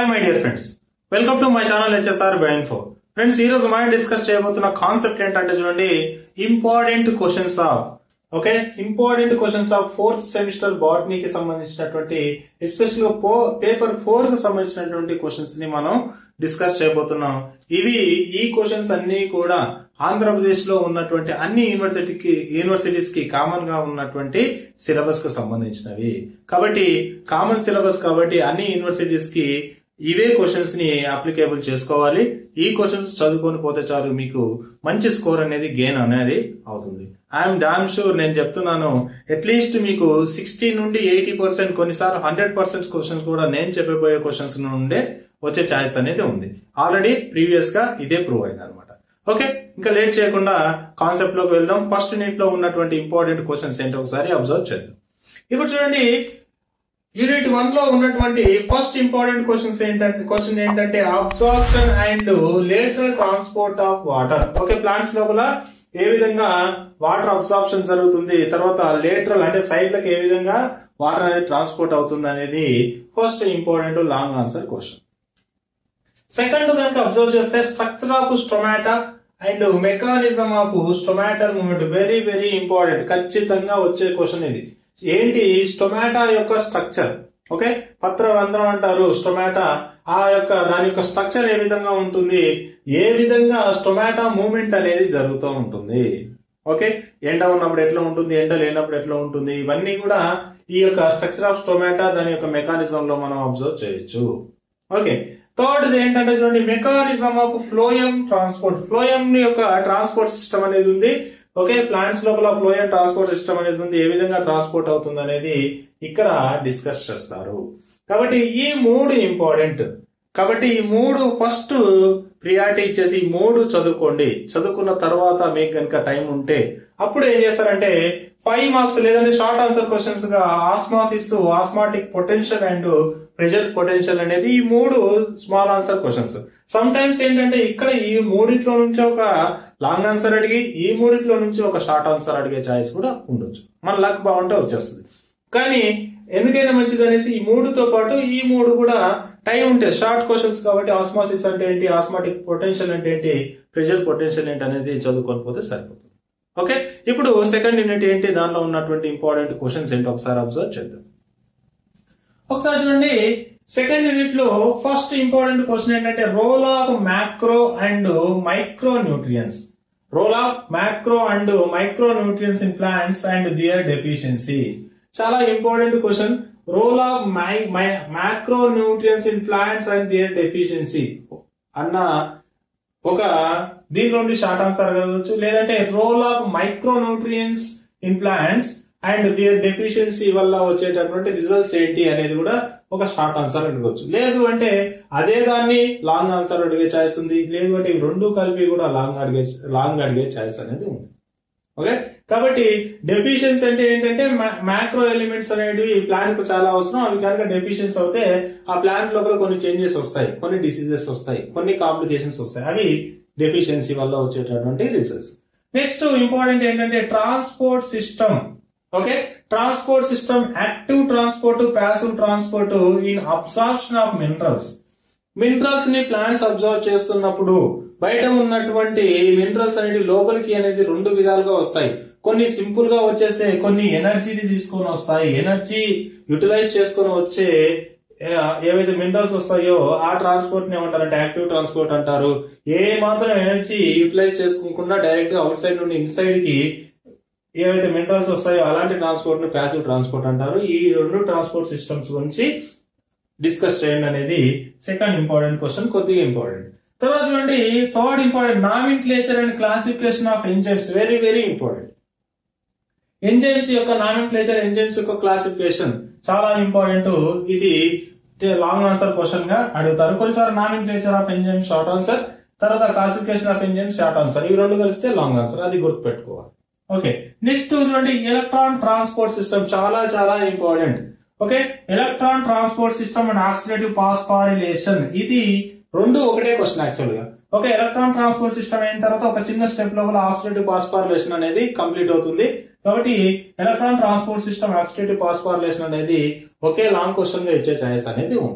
hi my dear friends welcome to my channel HSR బైన్ఫో friends ఈ రోజు మనం డిస్కస్ చేయబోతున్న కాన్సెప్ట్ ఏంటంటే చూడండి important questions of okay important questions of fourth semester బాటనీకి సంబంధించినటువంటి ఎస్పెషల్ పేపర్ ఫోర్ కి సంబంధించినటువంటి క్వశ్చన్స్ ని మనం డిస్కస్ చేయబోతున్నాం ఇవి ఈ క్వశ్చన్స్ అన్ని కూడా ఆంధ్రప్రదేశ్ లో ఉన్నటువంటి అన్ని యూనివర్సిటీకి యూనివర్సిటీస్ కి కామన్ గా ఉన్నటువంటి సిలబస్ కు సంబంధించినవి కాబట్టి కామన్ సిలబస్ కాబట్టి అన్ని యూనివర్సిటీస్ కి ఇవే క్వశ్చన్స్ ని అప్లికేబుల్ చేసుకోవాలి ఈ క్వశ్చన్స్ చదువుకొని పోతే చాలు మీకు మంచి స్కోర్ అనేది గెయిన్ అనేది అవుతుంది ఐఎమ్ డామ్ షూర్ నేను చెప్తున్నాను అట్లీస్ట్ మీకు సిక్స్టీ నుండి ఎయిటీ పర్సెంట్ కొన్నిసార్లు హండ్రెడ్ పర్సెంట్ క్వశ్చన్స్ కూడా నేను చెప్పబోయే క్వశ్చన్స్ నుండే వచ్చే ఛాయిస్ అనేది ఉంది ఆల్రెడీ ప్రీవియస్ గా ఇదే ప్రూవ్ అయింది అనమాట ఓకే ఇంకా లేట్ చేయకుండా కాన్సెప్ట్ లోకి వెళ్దాం ఫస్ట్ యూనిట్ లో ఉన్నటువంటి ఇంపార్టెంట్ క్వశ్చన్స్ ఏంటో ఒకసారి అబ్జర్వ్ చేద్దాం ఇప్పుడు చూడండి యూనిట్ వన్ లో ఉన్నటువంటి ఫస్ట్ ఇంపార్టెంట్ క్వశ్చన్స్ ఏంటంటే క్వశ్చన్ ఏంటంటే absorption and lateral transport of water okay plants లోపల ఏ విధంగా వాటర్ అబ్సార్ప్షన్ జరుగుతుంది తర్వాత లేటరల్ అంటే సైడ్ లకు ఏ విధంగా వాటర్ అనేది ట్రాన్స్పోర్ట్ అవుతుంది అనేది first important long answer question second కనుక అబ్జర్వ్ చేస్తే structure of stomata and mechanism of stomatal movement very very important ఖచ్చితంగా వచ్చే క్వశ్చన్ ఇది ఏంటి స్టొమాటా యొక్క స్ట్రక్చర్ ఓకే పత్రరంధ్రం అంటారు స్టొమాటా ఆ యొక్క దాని యొక్క స్ట్రక్చర్ ఏ విధంగా ఉంటుంది ఏ విధంగా స్టొమాటా మూమెంట్ అనేది జరుగుతూ ఉంటుంది ఓకే ఎండ ఉన్నప్పుడు ఎట్లా ఉంటుంది ఎండ లేనప్పుడు ఎట్లా ఉంటుంది ఇవన్నీ కూడా ఈ యొక్క స్ట్రక్చర్ ఆఫ్ స్టొమాటా దాని యొక్క మెకానిజం లో మనం అబ్జర్వ్ చేయొచ్చు ఓకే థర్డ్ ఏంటంటే చూడండి mechanism of phloem transport phloem యొక్క ట్రాన్స్పోర్ట్ సిస్టమ్ అనేది ఉంది ఓకే ప్లాంట్స్ లోపల ఫ్లోయం ట్రాన్స్పోర్ట్ సిస్టమ్ అనేది ఉంది ఏ విధంగా ట్రాన్స్పోర్ట్ అవుతుంది అనేది ఇక్కడ డిస్కస్ చేస్తారు కాబట్టి ఈ మూడు ఇంపార్టెంట్ కాబట్టి ఈ మూడు ఫస్ట్ ప్రియారిటీ ఇచ్చేసి ఈ మూడు చదువుకోండి చదువుకున్న తర్వాత మీకు కనుక టైం ఉంటే అప్పుడు ఏం చేస్తారంటే ఫైవ్ మార్క్స్ లేదంటే షార్ట్ ఆన్సర్ క్వశ్చన్స్ గా osmosis osmotic potential and pressure potential అనేది ఈ మూడు small answer questions sometimes ఏంటంటే ఇక్కడ ఈ మూడిట్లో నుంచి ఒక లాంగ్ ఆన్సర్ అడిగి ఈ మూడిట్లో నుంచి ఒక షార్ట్ ఆన్సర్ అడిగే ఛాయిస్ కూడా ఉండొచ్చు మన లక్ బాగుంటే వచ్చేస్తుంది కానీ ఎందుకైనా మంచిది అనేసి ఈ మూడుతో పాటు ఈ మూడు కూడా టైం ఉంటే షార్ట్ క్వశ్చన్స్ కాబట్టి ఆస్మాసిస్ అంటే ఏంటి ఆస్మాటిక్ పొటెన్షియల్ అంటే ఏంటి ప్రెషర్ పొటెన్షియల్ ఏంటి అనేది చదువుకొని పోతే సరిపోతుంది ఓకే ఇప్పుడు సెకండ్ యూనిట్ ఏంటి దానిలో ఉన్నటువంటి ఇంపార్టెంట్ క్వశ్చన్స్ ఏంటి ఒకసారి అబ్జర్వ్ చేద్దాం ఒకసారి చూడండి సెకండ్ యూనిట్ లో ఫస్ట్ ఇంపార్టెంట్ క్వశ్చన్ ఏంటంటే role of macro and micro nutrients role of macro and micro nutrients in plants and their deficiency చాలా important question role of macro nutrients in plants and their deficiency అన్న ఒక దీనిలో నుండి short answer అడగవచ్చు లేదంటే role of micro nutrients in plants and their deficiency వల్ల వచ్చేటటువంటి results ఏంటి అనేది కూడా ఒక షార్ట్ ఆన్సర్ అడగవచ్చు లేదు అంటే అదే దాన్ని లాంగ్ ఆన్సర్ అడిగే ఛాయిస్ ఉంది లేదు అంటే ఇవి రెండు కలిపి కూడా లాంగ్ అడిగే లాంగ్ అడిగే ఛాయిస్ అనేది ఉంది ఓకే కాబట్టి డెఫిషియన్స్ అంటే ఏంటంటే మ్యాక్రో ఎలిమెంట్స్ అనేటివి ప్లాంట్ కు చాలా అవసరం అవి కనుక డెఫిషియన్స్ అవుతే ఆ ప్లాంట్ లోపల కొన్ని చేంజెస్ వస్తాయి కొన్ని డిసీజెస్ వస్తాయి కొన్ని కాంప్లికేషన్స్ వస్తాయి అవి డెఫిషియన్సీ వల్ల వచ్చేటటువంటి రిజల్ట్స్ నెక్స్ట్ ఇంపార్టెంట్ ఏంటంటే transport system okay transport system active transport passive transport in absorption of minerals minerals ని ప్లాంట్స్ అబ్జర్వ్ చేస్తున్నప్పుడు బయట ఉన్నటువంటి మినరల్స్ అనేది లోపలికి అనేది రెండు విధాలుగా వస్తాయి కొన్ని సింపుల్ గా వచ్చేస్తే కొన్ని ఎనర్జీని తీసుకొని వస్తాయి ఎనర్జీ యూటిలైజ్ చేసుకొని వచ్చే ఏవైతే మినరల్స్ వస్తాయో ఆ ట్రాన్స్పోర్ట్ ని ఏమంటారంటే యాక్టివ్ ట్రాన్స్పోర్ట్ అంటారు ఏ మాత్రం ఎనర్జీ యూటిలైజ్ చేసుకోకుండా డైరెక్ట్ గా అవుట్ సైడ్ నుండి ఇన్సైడ్ కి ఏవైతే మినరల్స్ వస్తాయో అలాంటి ట్రాన్స్పోర్ట్ ని ప్యాసివ్ ట్రాన్స్పోర్ట్ అంటారు ఈ రెండు ట్రాన్స్పోర్ట్ సిస్టమ్స్ గురించి డిస్కస్ చేయండి అనేది సెకండ్ ఇంపార్టెంట్ క్వశ్చన్ కొద్దిగా ఇంపార్టెంట్ తర్వాత చూడండి third important nomenclature and classification of enzymes very very important enzymes యొక్క నామిన్క్లేచర్ ఎంజైమ్స్ యొక్క క్లాసిఫికేషన్ చాలా ఇంపార్టెంట్ ఇది లాంగ్ ఆన్సర్ క్వశ్చన్ గా అడుగుతారు కొన్నిసార్లు nomenclature of enzyme short answer తర్వాత classification of enzyme short answer ఇవి రెండు కలిస్తే లాంగ్ ఆన్సర్ అది గుర్తుపెట్టుకోవాలి ఓకే నెక్స్ట్ చూడండి ఎలక్ట్రాన్ ట్రాన్స్పోర్ట్ సిస్టమ్ చాలా చాలా important okay electron transport system and oxidative పాస్పారిలేషన్ ఇది రెండు ఒకటే క్వశ్చన్ యాక్చువల్ గా ఓకే ఎలక్ట్రాన్ ట్రాన్స్పోర్ట్ సిస్టమ్ అయిన తర్వాత ఒక చిన్న స్టెప్ లోపల ఆక్సిడేటివ్ పాస్పారిలేషన్ అనేది కంప్లీట్ అవుతుంది కాబట్టి electron transport system oxidative phosphorylation అనేది ఒకే లాంగ్ క్వశ్చన్ గా ఇచ్చే ఛాయిస్ అనేది ఉంది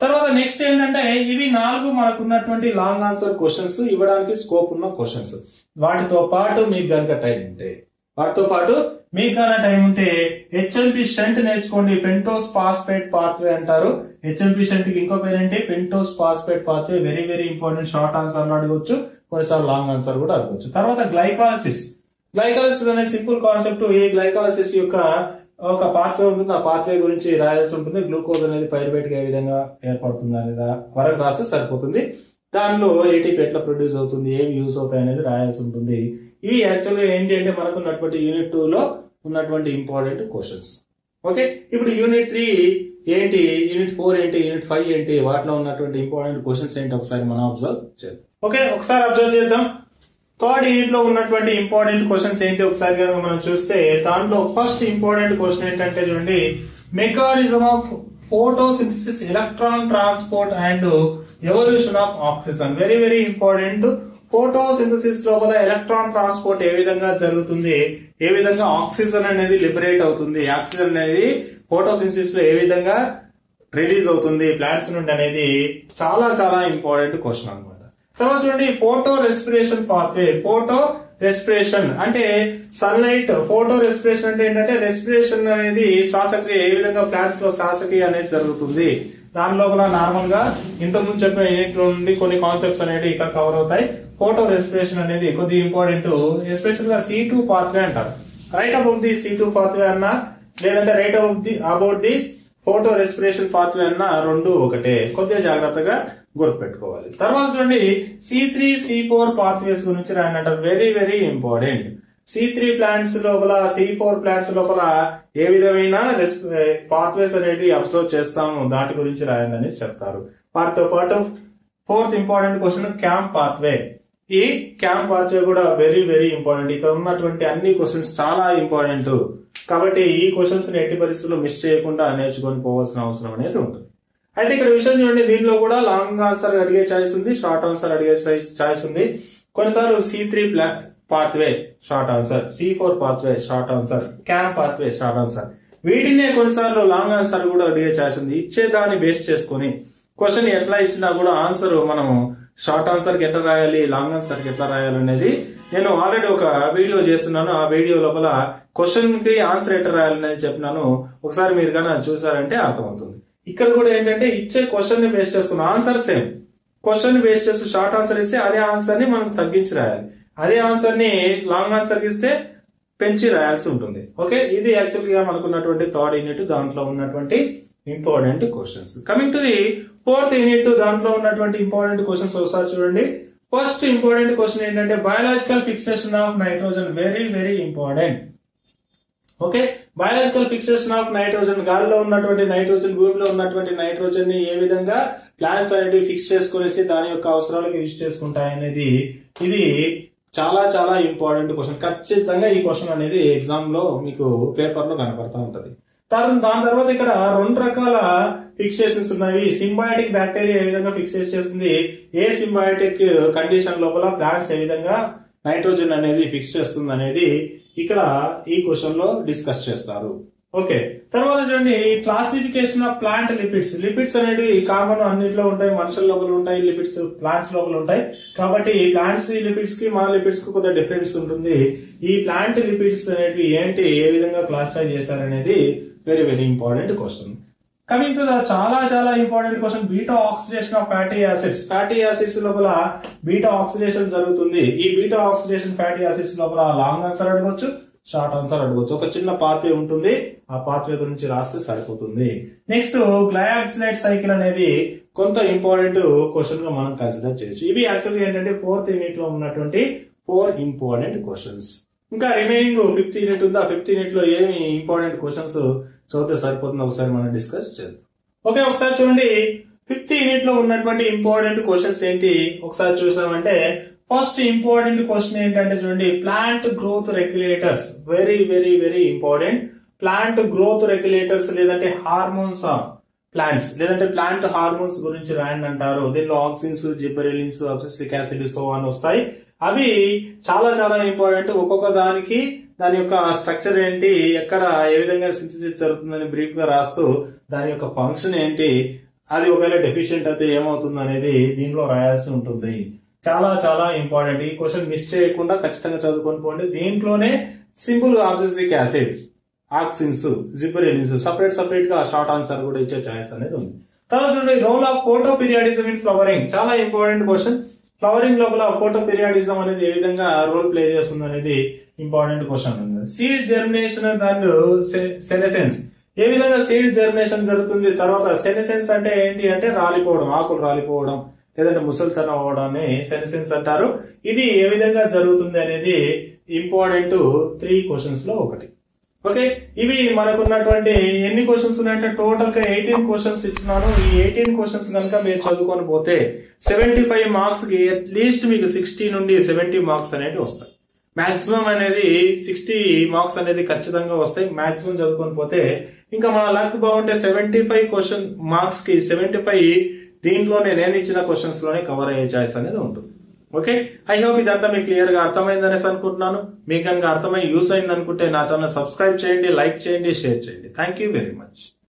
తర్వాత నెక్స్ట్ ఏంటంటే ఇవి నాలుగు మనకు ఉన్నటువంటి లాంగ్ ఆన్సర్ క్వశ్చన్స్ ఇవ్వడానికి స్కోప్ ఉన్న క్వశ్చన్స్ వాటితో పాటు మీకు గనక టైం ఉంటే వాటితో పాటు మీకు కనుక టైం ఉంటే హెచ్ఎంపి షంట్ నేర్చుకోండి పెంటోస్ పాస్పేట్ పాత్వే అంటారు హెచ్ఎంపి షంట్ కి ఇంకో పేరేంటి pentose phosphate pathway very very important short answer అడగవచ్చు కొన్నిసార్లు లాంగ్ ఆన్సర్ కూడా అడగవచ్చు తర్వాత గ్లైకాలసిస్ గ్లైకాలసిస్ అనే సింపుల్ కాన్సెప్ట్ ఈ గ్లైకాలసిస్ యొక్క ఒక పాత్వే ఉంటుంది ఆ పాత్వే గురించి రాయాల్సి ఉంటుంది గ్లూకోజ్ అనేది పైరుబేట్ ఏ విధంగా ఏర్పడుతుంది అనేది వరకు రాస్తే సరిపోతుంది దానిలో ఏటీపీ ఎట్లా ప్రొడ్యూస్ అవుతుంది ఏమి యూస్ అవుతాయి అనేది రాయాల్సి ఉంటుంది ఇవి యాక్చువల్గా ఏంటి అంటే మనకు ఉన్నటువంటి యూనిట్ టూ లో ఉన్నటువంటి ఇంపార్టెంట్ క్వశ్చన్స్ ఓకే ఇప్పుడు యూనిట్ త్రీ ఏంటి యూనిట్ ఫోర్ ఏంటి యూనిట్ ఫైవ్ ఏంటి వాటిలో ఉన్నటువంటి ఇంపార్టెంట్ క్వశ్చన్స్ ఏంటి ఒకసారి మనం అబ్జర్వ్ చేద్దాం ఓకే ఒకసారి అబ్జర్వ్ చేద్దాం థర్డ్ యూనిట్ లో ఉన్నటువంటి ఇంపార్టెంట్ క్వశ్చన్స్ ఏంటి ఒకసారి కనుక మనం చూస్తే దాంట్లో ఫస్ట్ ఇంపార్టెంట్ క్వశ్చన్ ఏంటంటే చూడండి mechanism of photosynthesis electron transport and evolution of oxygen very very important photosynthesis లోపల ఎలక్ట్రాన్ ట్రాన్స్పోర్ట్ ఏ విధంగా జరుగుతుంది ఏ విధంగా ఆక్సిజన్ అనేది లిబరేట్ అవుతుంది ఆక్సిజన్ అనేది ఫోటోసింథసిస్ లో ఏ విధంగా రిలీజ్ అవుతుంది ప్లాంట్స్ నుండి అనేది చాలా చాలా ఇంపార్టెంట్ క్వశ్చన్ అన్నమాట తర్వాత చూడండి photorespiration pathway photorespiration అంటే సన్లైట్ ఫోటో రెస్పిరేషన్ అంటే ఏంటంటే రెస్పిరేషన్ అనేది శ్వాసక్రియ ఏ విధంగా ప్లాంట్స్ లో శ్వాసక్రియ అనేది జరుగుతుంది దాని లోపల నార్మల్ గా ఇంతకుముందు చెప్పిన యూనిట్ నుండి కొన్ని కాన్సెప్ట్స్ అనేవి ఇక్కడ కవర్ అవుతాయి ఫోటో రెస్పిరేషన్ అనేది కొద్దిగా ఇంపార్టెంట్ ఎస్పెషల్ గా సి టూ పాత్వే అంటారు write about the C two pathway అన్నా లేదంటే write about the about the photorespiration pathway అన్న రెండు ఒకటే కొద్దిగా జాగ్రత్తగా గుర్తుపెట్టుకోవాలి తర్వాత చూడండి C three C four pathways గురించి రాయనంట very very important C three plants లోపల సి ఫోర్ ప్లాంట్స్ లోపల ఏ విధమైన పాత్వేస్ అనేవి అబ్జర్వ్ చేస్తాము దాటి గురించి రాయండి అని చెప్తారు వాటితో పాటు ఫోర్త్ ఇంపార్టెంట్ క్వశ్చన్ క్యాంప్ పాత్వే ఈ క్యాంప్ పాత్వే కూడా వెరీ వెరీ ఇంపార్టెంట్ ఇక్కడ ఉన్నటువంటి అన్ని క్వశ్చన్స్ చాలా ఇంపార్టెంట్ కాబట్టి ఈ క్వశ్చన్స్ ని ఎట్టి పరిస్థితుల్లో మిస్ చేయకుండా నేర్చుకొని పోవాల్సిన అవసరం అనేది ఉంటుంది అయితే ఇక్కడ విషయం చూడండి దీనిలో కూడా లాంగ్ ఆన్సర్ అడిగే ఛాయిస్ ఉంది షార్ట్ ఆన్సర్ అడిగే ఛాయిస్ ఉంది కొన్నిసార్లు C three pathway short answer C four pathway short answer CAM pathway short answer వీటినే కొన్నిసార్లు లాంగ్ ఆన్సర్ కూడా అడిగే ఛాయిస్ ఉంది ఇచ్చే దాన్ని బేస్ చేసుకుని క్వశ్చన్ ఎట్లా ఇచ్చినా కూడా ఆన్సర్ మనం షార్ట్ ఆన్సర్ కి ఎట్లా రాయాలి లాంగ్ ఆన్సర్ కి ఎట్లా రాయాలి అనేది నేను ఆల్రెడీ ఒక వీడియో చేస్తున్నాను ఆ వీడియో లోపల క్వశ్చన్ కి ఆన్సర్ ఎట్లా రాయాలనేది చెప్పినాను ఒకసారి మీరు కన్నా చూసారంటే అర్థమవుతుంది ఇక్కడ కూడా ఏంటంటే ఇచ్చే క్వశ్చన్ ని బేస్ చేసుకున్న ఆన్సర్ సేమ్ క్వశ్చన్ ని బేస్ చేస్తూ షార్ట్ ఆన్సర్ ఇస్తే అదే ఆన్సర్ ని మనం తగ్గించి రాయాలి అదే ఆన్సర్ ని లాంగ్ ఆన్సర్ ఇస్తే పెంచి రాయాల్సి ఉంటుంది ఓకే ఇది యాక్చువల్ గా మనకున్నటువంటి థర్డ్ యూనిట్ దాంట్లో ఉన్నటువంటి important questions coming to the fourth unit దాంట్లో ఉన్నటువంటి ఇంపార్టెంట్ క్వశ్చన్స్ ఒకసారి చూడండి ఫస్ట్ ఇంపార్టెంట్ క్వశ్చన్ ఏంటంటే biological fixation of nitrogen very very important okay biological fixation of nitrogen గాలిలో ఉన్నటువంటి నైట్రోజన్ భూమిలో ఉన్నటువంటి నైట్రోజన్ ని ఏ విధంగా ప్లాంట్స్ అనేవి ఫిక్స్ చేసుకునేసి దాని యొక్క అవసరాలకు యూజ్ చేసుకుంటాయి అనేది ఇది చాలా చాలా ఇంపార్టెంట్ క్వశ్చన్ ఖచ్చితంగా ఈ క్వశ్చన్ అనేది ఎగ్జామ్ లో మీకు పేపర్ లో కనపడతా ఉంటది దాని దాని తర్వాత ఇక్కడ రెండు రకాల ఫిక్సేషన్స్ ఉన్నాయి సింబయాటిక్ బ్యాక్టీరియా ఏ విధంగా ఫిక్సేట్ చేస్తుంది ఏ సింబయాటిక్ కండిషన్ లోపల ప్లాంట్స్ ఏ విధంగా నైట్రోజన్ అనేది ఫిక్స్ చేస్తుంది అనేది ఇక్కడ ఈ క్వశ్చన్ లో డిస్కస్ చేస్తారు ఓకే తర్వాత చూడండి classification of plant lipids lipids అనేవి కామన్ అన్నింటిలో ఉంటాయి మనుషుల లోపల ఉంటాయి లిపిడ్స్ ప్లాంట్స్ లోపల ఉంటాయి కాబట్టి ప్లాంట్స్ లిపిడ్స్ కి మన లిపిడ్స్ కి కొద్దిగా డిఫరెన్స్ ఉంటుంది ఈ ప్లాంట్ లిపిడ్స్ అనేవి ఏంటి ఏ విధంగా క్లాసిఫై చేశారనేది very very important question coming to the చాలా చాలా important question beta oxidation of fatty acids fatty acids లోపల బీటా ఆక్సిడేషన్ జరుగుతుంది ఈ బీటా ఆక్సిడేషన్ ఫ్యాటీ యాసిడ్స్ లోపల లాంగ్ ఆన్సర్ అడగొచ్చు షార్ట్ ఆన్సర్ అడగొచ్చు ఒక చిన్న పాత్వే ఉంటుంది ఆ పాత్వే గురించి రాస్తే సరిపోతుంది నెక్స్ట్ గ్లయాక్సిలైట్ సైకిల్ అనేది కొంత ఇంపార్టెంట్ క్వశ్చన్ గా మనం కన్సిడర్ చేయొచ్చు ఇవి యాక్చువల్గా ఏంటంటే ఫోర్త్ యూనిట్ లో ఉన్నటువంటి ఫోర్ ఇంపార్టెంట్ క్వశ్చన్స్ ఇంకా రిమైనింగ్ ఫిఫ్త్ యూనిట్ ఉంది ఆ ఫిఫ్త్ యూనిట్ లో ఏమి ఇంపార్టెంట్ క్వశ్చన్స్ చదివితే సరిపోతుంది ఒకసారి మనం డిస్కస్ చేద్దాం ఓకే ఒకసారి చూడండి ఫిఫ్త్ యూనిట్ లో ఉన్నటువంటి ఇంపార్టెంట్ క్వశ్చన్స్ ఏంటి ఒకసారి చూసామంటే ఫస్ట్ ఇంపార్టెంట్ క్వశ్చన్ ఏంటంటే చూడండి plant growth regulators very very very important plant growth regulators లేదంటే హార్మోన్స్ ఆఫ్ ప్లాంట్స్ లేదంటే ప్లాంట్ హార్మోన్స్ గురించి రాయండి అంటారు దీనిలో auxins gibberellins abscisic acid so అని వస్తాయి అవి చాలా చాలా ఇంపార్టెంట్ ఒక్కొక్క దానికి దాని యొక్క స్ట్రక్చర్ ఏంటి ఎక్కడ ఏ విధంగా సింథసిస్ జరుగుతుందని బ్రీఫ్ గా రాస్తూ దాని యొక్క ఫంక్షన్ ఏంటి అది ఒకవేళ డెఫిషియెంట్ అయితే ఏమవుతుంది అనేది దీనిలో రాయాల్సి ఉంటుంది చాలా చాలా ఇంపార్టెంట్ ఈ క్వశ్చన్ మిస్ చేయకుండా ఖచ్చితంగా చదువుకొని పోండి దీంట్లోనే simple abscisic acid auxins gibberellins separate separate గా షార్ట్ ఆన్సర్ కూడా ఇచ్చే ఛాయిస్ అనేది ఉంది తర్వాత చూడండి role of photoperiodism in flowering చాలా ఇంపార్టెంట్ క్వశ్చన్ ఫ్లవరింగ్ లోపల ఫోటో పీరియాడిజం అనేది ఏ విధంగా రోల్ ప్లే చేస్తుంది అనేది ఇంపార్టెంట్ క్వశ్చన్ ఉంది సీడ్ జర్మినేషన్ అండ్ సెనెసెన్స్ ఏ విధంగా సీడ్ జర్మినేషన్ జరుగుతుంది తర్వాత సెనెసెన్స్ అంటే ఏంటి అంటే రాలిపోవడం ఆకులు రాలిపోవడం లేదంటే ముసలితనం అవ్వడాన్ని సెనెసెన్స్ అంటారు ఇది ఏ విధంగా జరుగుతుంది అనేది ఇంపార్టెంట్ త్రీ క్వశ్చన్స్ లో ఒకటి ఓకే ఇవి మనకున్నటువంటి ఎన్ని క్వశ్చన్స్ ఉన్నాయంటే టోటల్ గా ఎయిటీన్ క్వశ్చన్స్ ఇచ్చినాను ఈ ఎయిటీన్ క్వశ్చన్స్ కనుక మీరు చదువుకొని పోతే సెవెంటీ ఫైవ్ మార్క్స్ కి అట్లీస్ట్ మీకు సిక్స్టీ నుండి సెవెంటీ మార్క్స్ అనేవి వస్తాయి మాక్సిమం అనేది సిక్స్టీ మార్క్స్ అనేది ఖచ్చితంగా వస్తాయి మాక్సిమం చదువుకొని పోతే ఇంకా మన లక్ బాగుంటే సెవెంటీ ఫైవ్ క్వశ్చన్ మార్క్స్ కి సెవెంటీ ఫైవ్ దీంట్లోనే నేను ఇచ్చిన క్వశ్చన్స్ లోనే కవర్ అయ్యే ఛాయిస్ అనేది ఉంటుంది ఓకే ఐ హోప్ ఇదంతా మీకు క్లియర్ గా అర్థమైందనేసి అనుకుంటున్నాను మీకు కనుక అర్థమై యూస్ అయింది అనుకుంటే నా ఛానల్ సబ్స్క్రైబ్ చేయండి లైక్ చేయండి షేర్ చేయండి థ్యాంక్ యూ వెరీ మచ్